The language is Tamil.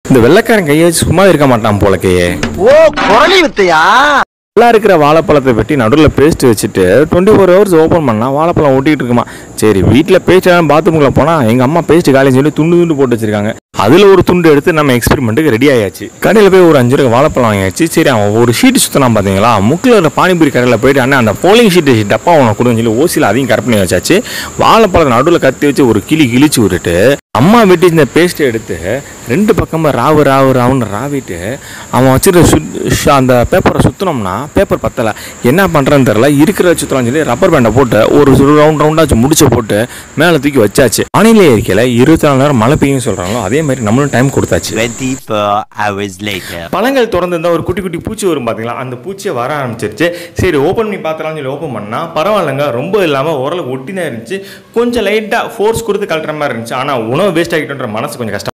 இந்த வெள்ளைக்காரன் கையை வச்சு சும்மா இருக்க மாட்டான் போல கையே ஓ குரலி வித்தையா நல்லா இருக்கிற வாழைப்பழத்தை வெட்டி நடுவில் பேஸ்ட் வச்சுட்டு டுவெண்ட்டி ஃபோர் ஹவர்ஸ் ஓப்பன் பண்ணால் வாழைப்பழம் ஒட்டிகிட்டு இருக்குமா சரி வீட்டில் பேஸ்ட் பாத்ரூம்குள்ளே போனால் எங்கள் அம்மா பேஸ்ட் காலின்னு சொல்லி துண்டு துண்டு போட்டு வச்சிருக்காங்க அதில் ஒரு துண்டு எடுத்து நம்ம எக்ஸ்பெரிமெண்ட்டுக்கு ரெடி ஆயாச்சு கடையில் போய் ஒரு அஞ்சு ரூபாய் வாழைப்பழம் வாங்கியாச்சு சரி அவன் ஒரு ஷீட் சுற்றினான் பார்த்தீங்களா முக்கில் இருக்கிற பானிபூரி கடையில் போயிட்டு அண்ணா அந்த போலிங் ஷீட்டு டப்பா அவனை கொடுன்னு சொல்லி ஓசியில் அதையும் கரெக்ட் பண்ணி வச்சாச்சு வாழைப்பழத்தை நடுவில் கத்தி வச்சு ஒரு கிளி கிழிச்சு விட்டுட்டு அம்மா வெட்டி இந்த பேஸ்ட்டை எடுத்து ரெண்டு பக்கமாக ராவு ராவு ராவுன்னு ராவிட்டு அவன் வச்சிருக்க சுத் ஷ- அந்த பேப்பரை சுற்றினோம்னா பேப்பர் பத்தலை என்ன பண்ணுறேன்னு தெரில இருக்கிற சுற்றலாம் சொல்லி ரப்பர் பேண்டை போட்டு ஒரு ரவுண்ட் ரவுண்டாச்சு முடிச்சு போட்டு மேலே தூக்கி வச்சாச்சு வானிலை அறிக்கையில் இருபத்தி நாலு நேரம் மழை பெய்யும் சொல்கிறாங்களோ அதே மாதிரி நம்மளும் டைம் கொடுத்தாச்சு 24 hours later. பழங்கள் திறந்து இருந்தால் ஒரு குட்டி குட்டி பூச்சி வரும் பார்த்தீங்களா அந்த பூச்சியை வர ஆரம்பிச்சிருச்சு சரி ஓப்பன் பண்ணி பார்த்துலாம்னு சொல்லி ஓப்பன் பண்ணால் பரவாயில்லைங்க ரொம்ப இல்லாமல் ஓரளவுக்கு ஒட்டி தான் இருந்துச்சு கொஞ்சம் லைட்டாக ஃபோர்ஸ் கொடுத்து கழட்டுற மாதிரி இருந்துச்சு ஆனால் உணவு வேஸ்ட் ஆகிட்டோன்ற மனசு கொஞ்சம் கஷ்டம்